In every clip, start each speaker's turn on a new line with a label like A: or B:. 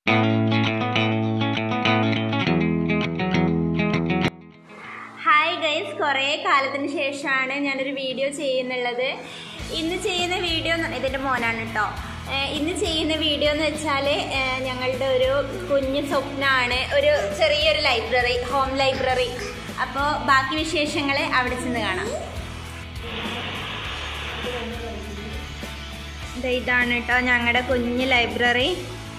A: Hi guys കുറേ കാലത്തിന് ശേഷമാണ് ഞാനൊരു വീഡിയോ ചെയ്യുന്നുള്ളത് ഇന്ന് ചെയ്യുന്ന വീഡിയോ എന്ന് ഇതിൻ്റെ മോനാണ് കേട്ടോ ഏഹ് ഇന്ന് ചെയ്യുന്ന വീഡിയോ എന്ന് വെച്ചാൽ ഞങ്ങളുടെ ഒരു കുഞ്ഞു സ്വപ്നമാണ് ഒരു ചെറിയൊരു ലൈബ്രറി ഹോം ലൈബ്രറി അപ്പോൾ ബാക്കി വിശേഷങ്ങൾ അവിടെ ചെന്ന് കാണാം ദേ ഇതാണ് കേട്ടോ ഞങ്ങളുടെ കുഞ്ഞു ലൈബ്രറി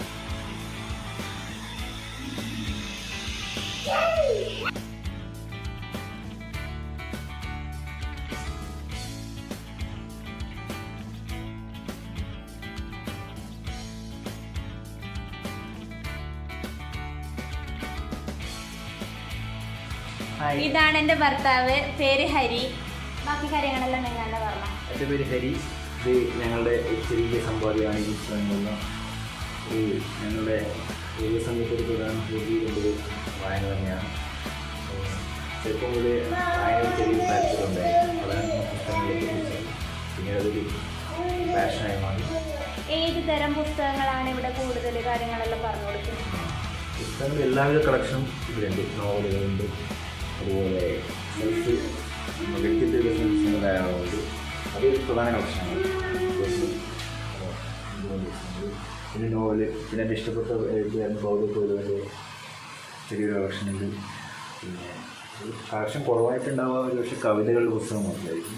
B: ഹായ്
A: ഇതാണ് എൻ്റെ ഭർത്താവ് പേര് ഹരി ബാക്കി കാര്യങ്ങളെല്ലാം നിങ്ങൾ തന്നെ പറഞ്ഞു
B: എൻ്റെ പേര് ഹരി ഇത് ഞങ്ങളുടെ ഒരു ചെറിയ സമ്പാദ്യമാണ് ഈ പുസ്തകങ്ങളെല്ലാം ഈ ഞങ്ങളുടെ ഏത് സമയത്ത് ഒരു പ്രധാന ഹോബി എന്നത് വായന തന്നെയാണ് അപ്പോൾ ചെറുപ്പം മുതലേ വായന ഒരു ചെറിയ താല്പര്യം ഉണ്ടായിരുന്നു അതാണ് പുസ്തകങ്ങളിലേക്ക് കുറിച്ചത് പിന്നീട് അതൊരു പാഷനായി മാറി
A: ഏത് തരം പുസ്തകങ്ങളാണ് ഇവിടെ കൂടുതൽ കാര്യങ്ങളെല്ലാം പറഞ്ഞു കൊടുക്കുന്നത്
B: പുസ്തകങ്ങൾ എല്ലാവിധ കളക്ഷനും ഇതിലുണ്ട് നോവലുകളുണ്ട് അതുപോലെ സെൽഫ് വ്യക്തിത്വ വികസന പുസ്തകങ്ങൾ ധാരാളമുണ്ട് അതൊരു പ്രധാന കളക്ഷനാണ് അതുപോലെ, ആ, ഇതുപോലെ പുസ്തകങ്ങൾ. പിന്നെ നോവല് പിന്നെ എൻ്റെ ഇഷ്ടപ്പെട്ട എഴുതുകാരൻ ഗൗരവ് ഗൗരവൻ്റെ ചെറിയൊരു കളക്ഷനുണ്ട് പിന്നെ കളക്ഷൻ കുറവായിട്ടുണ്ടാവുക ഒരു പക്ഷേ കവിതകളുടെ പുസ്തകം മാത്രമായിരിക്കും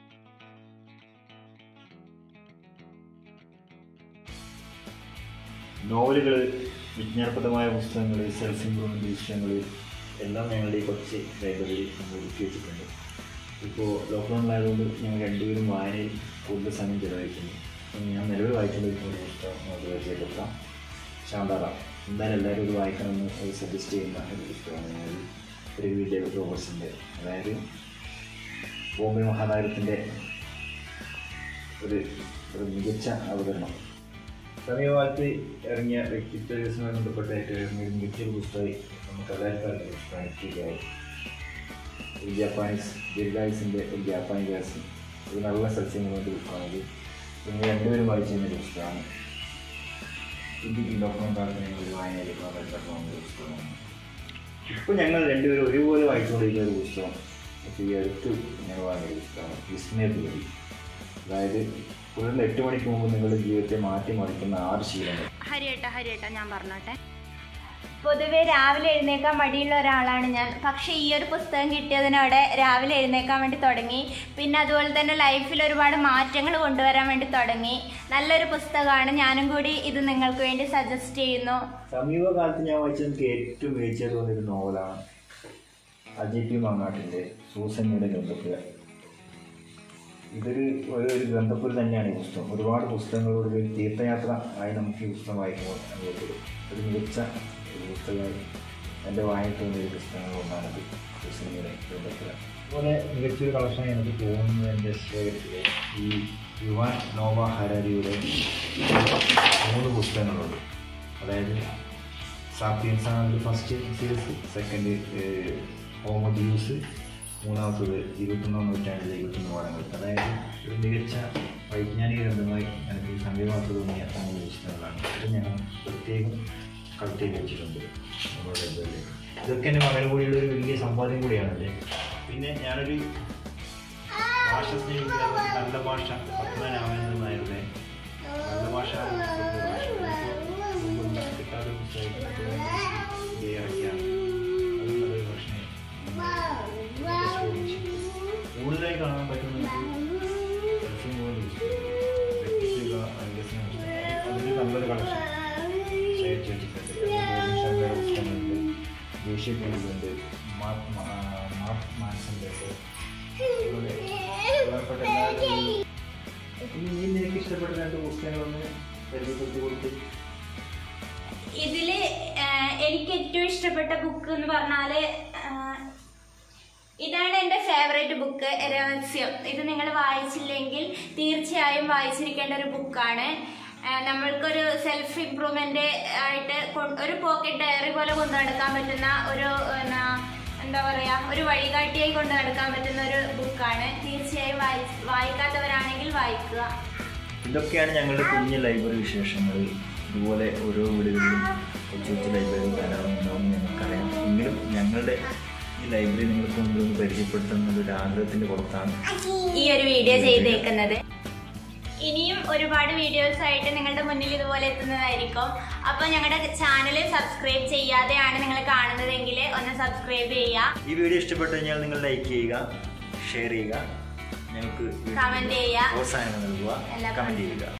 B: നോവലുകൾ വിജ്ഞാനപ്രദമായ പുസ്തകങ്ങൾ സെൽഫ് ഇമ്പ്രൂവ്മെൻറ്റ് പുസ്തകങ്ങൾ എല്ലാം ഞങ്ങളുടെ ഈ കൊച്ചി ലൈബ്രറിയിൽ നമ്മൾ ഒരുക്കി വെച്ചിട്ടുണ്ട് ഇപ്പോൾ ലോക്ക്ഡൗണിലായതുകൊണ്ട് ഞങ്ങൾ രണ്ടുപേരും വായനയിൽ കൂടുതൽ സമയം ചിലവഴിക്കുന്നു അപ്പോൾ ഞാൻ നിലവിൽ വായിച്ചുകൊണ്ടിരിക്കുന്ന ഒരു പുസ്തകം നമുക്ക് പരിചയപ്പെടുത്താം ശാന്താറാം എന്തായാലും എല്ലാവരും ഇത് വായിക്കണമെന്ന് ഒരു സജസ്റ്റ് ചെയ്യുന്ന ഒരു പുസ്തകമാണ് ഞങ്ങൾ രവിയിലെ റോബർട്സിൻ്റെ അതായത് ബോംബെ മഹാനഗരത്തിൻ്റെ ഒരു ഒരു മികച്ച അവതരണം സമീപകാലത്ത് ഇറങ്ങിയ വ്യക്തിത്വ വികസനവുമായി ബന്ധപ്പെട്ടായിട്ട് ഇറങ്ങിയ ഒരു മികച്ച ഒരു പുസ്തകമായി നമുക്ക് എല്ലാവർക്കും പുസ്തകം എത്തിക്കായി ഒരു ജാപ്പാനീസ് ദീർഘായുസിൻ്റെ ഒരു ജാപ്പാനീസ് ഒരു നല്ല സസ്യങ്ങൾ കൊണ്ട് പുസ്തകമാണത് നിങ്ങൾ രണ്ടുപേരും വായിച്ചിരുന്ന ഒരു പുസ്തകമാണ് ഇത് ഈ ലോക്ക്ഡൗൺ കാലത്ത് ഞങ്ങൾ ഒരു വായനയിലേക്ക് വളരെ പോകുന്ന ഒരു പുസ്തകമാണ് ഇപ്പോൾ ഞങ്ങൾ രണ്ടുപേരും ഒരുപോലെ വായിച്ചുകൊണ്ടിരിക്കുന്ന ഒരു പുസ്തകം ഇപ്പോൾ ഈ അടുത്ത് ഞങ്ങൾ വാങ്ങിയ ഒരു പുസ്തകമാണ് വിസ്മയത്തിലൂടെ അതായത് പുലർന്ന് എട്ട് മണിക്ക് മുമ്പ് നിങ്ങളുടെ ജീവിതത്തെ മാറ്റിമറിക്കുന്ന ആറ് ശീലങ്ങൾ
A: ഹരിയേട്ട ഹരിയേട്ട ഞാൻ പറഞ്ഞോട്ടെ പൊതുവെ രാവിലെ എഴുന്നേക്കാൻ മടിയുള്ള ഒരാളാണ് ഞാൻ പക്ഷേ ഈ ഒരു പുസ്തകം കിട്ടിയതിനോടെ രാവിലെ എഴുന്നേക്കാൻ വേണ്ടി തുടങ്ങി പിന്നെ അതുപോലെ തന്നെ ലൈഫിൽ ഒരുപാട് മാറ്റങ്ങൾ കൊണ്ടുവരാൻ വേണ്ടി തുടങ്ങി നല്ലൊരു പുസ്തകമാണ് ഞാനും കൂടി ഇത് നിങ്ങൾക്ക് വേണ്ടി സജസ്റ്റ് ചെയ്യുന്നു
B: സമീപകാലത്ത് ഞാൻ വായിച്ചത് എനിക്ക് ഏറ്റവും മികച്ചത് തോന്നിയൊരു നോവലാണ് അജയ് പി മങ്ങാട്ടിൻ്റെ സൂസന്നയുടെ ഗ്രന്ഥപ്പുര ഇതൊരു ഒരു ഒരു ഗ്രന്ഥപ്പുര തന്നെയാണ് ഈ പുസ്തകം ഒരുപാട് പുസ്തകങ്ങളോട് ഒരു തീർത്ഥയാത്ര ആയി നമുക്ക് ഈ പുസ്തകം വായിക്കുമ്പോൾ അനുഭവപ്പെടും ഒരു മികച്ച ഒരു പുസ്തകമായി എൻ്റെ വായന തോന്നിയ ഒരു പുസ്തകങ്ങൾ ഒന്നാണത് സൂസന്നയുടെ ഗ്രന്ഥപ്പുര അതുപോലെ മികച്ചൊരു കളക്ഷൻ എനിക്ക് തോന്നുന്നത് എൻ്റെ ശേഖരത്തിലെ ഈ യുവാൻ നോവ ഹരാരിയുടെ മൂന്ന് പുസ്തകങ്ങളുണ്ട് അതായത് സാപ്പിയൻസ് ആണ് first series second Homo Deus മൂന്നാമത്തത് ഇരുപത്തൊന്നാം നൂറ്റാണ്ടിലെ ഇരുപത്തൊന്ന് പാഠങ്ങൾ അതായത് ഒരു മികച്ച വൈജ്ഞാനിക ഗ്രന്ഥമായി എനിക്ക് സമീപത്ത് തോന്നിയ മൂന്ന് പുസ്തകങ്ങളാണ് ഇത് ഞങ്ങൾ പ്രത്യേകം കളക്ട് ചെയ്ത് വെച്ചിട്ടുണ്ട് നമ്മുടെ ലൈബ്രറിയിൽ ഇതൊക്കെ എൻ്റെ മകന് കൂടിയുള്ള ഒരു വലിയ സമ്പാദ്യം കൂടിയാണല്ലേ പിന്നെ ഞാനൊരു ഭാഷ സ്നേഹിക്കുന്ന ഒരു നല്ല ഭാഷ പത്മനാഭൻ നായരുടെ നല്ല ഭാഷ കിട്ടാത്ത പുസ്തകം ഇറക്കിയാണ് അത് നല്ലൊരു ഭാഷയാണ് കൂടുതലായി കാണാൻ പറ്റുന്ന അതിന് നല്ലൊരു കളക്ഷൻ ശേഖരിച്ച് വെച്ചിട്ടുണ്ട് ശങ്കര പുസ്തകങ്ങളുണ്ട് ദേശീയ കവിതയുണ്ട് മാർക്ക് മാർക്ക് മാൻസൻ്റെ അതുപോലെ പ്രധാനപ്പെട്ട എല്ലാവരും ഇനി നിനക്ക് ഇഷ്ടപ്പെട്ട രണ്ട് പുസ്തകങ്ങളൊന്ന് പരിചയപ്പെടുത്തി കൊടുത്ത്
A: ഇതില് ആഹ്, എനിക്ക് ഏറ്റവും ഇഷ്ടപ്പെട്ട ബുക്ക് എന്ന് പറഞ്ഞാല് ആഹ്, ഇതാണ് എൻ്റെ ഫേവറേറ്റ് ബുക്ക് രഹസ്യം ഇത് നിങ്ങൾ വായിച്ചില്ലെങ്കിൽ തീർച്ചയായും വായിച്ചിരിക്കേണ്ട ഒരു ബുക്കാണ് ആഹ്, നമ്മൾക്കൊരു സെൽഫ് ഇംപ്രൂവ്മെന്റ് ആയിട്ട് കൊ- ഒരു പോക്കറ്റ് ഡയറി പോലെ കൊണ്ടു നടക്കാൻ പറ്റുന്ന ഒരു എന്നാ, എന്താ പറയാ ഒരു വഴികാട്ടിയായി കൊണ്ടു നടക്കാൻ പറ്റുന്ന ഒരു ബുക്കാണ് തീർച്ചയായും വായി വായിക്കാത്തവരാണെങ്കിൽ വായിക്കുക
B: ഇതൊക്കെയാണ് ഞങ്ങളുടെ കുഞ്ഞു ലൈബ്രറി വിശേഷങ്ങൾ ഇതുപോലെ ഓരോ വീടുകളിലും ഞങ്ങളുടെ ഈ ലൈബ്രറി നിങ്ങൾ കൊണ്ടുവന്ന് പരിചയപ്പെടുത്തുന്ന ഒരു ആഗ്രഹത്തിന്റെ പുറത്താണ്
A: ഈ ഒരു വീഡിയോ ചെയ്തേക്കുന്നത് ഇനിയും ഒരുപാട് വീഡിയോസ് ആയിട്ട് നിങ്ങളുടെ മുന്നിൽ ഇതുപോലെ എത്തുന്നതായിരിക്കും അപ്പോൾ ഞങ്ങളുടെ ചാനൽ സബ്സ്ക്രൈബ് ചെയ്യാതെയാണ് നിങ്ങൾ കാണുന്നതെങ്കിൽ ഒന്ന് സബ്സ്ക്രൈബ് ചെയ്യുക
B: ഈ വീഡിയോ ഇഷ്ടപ്പെട്ടു കഴിഞ്ഞാൽ നിങ്ങൾ ലൈക്ക് ചെയ്യുക ഷെയർ ചെയ്യുക ഞങ്ങൾക്ക്
A: Comment ചെയ്യുക.
B: പ്രോത്സാഹനം നൽകുക
A: എല്ലാ
B: കമന്റ് ചെയ്യുക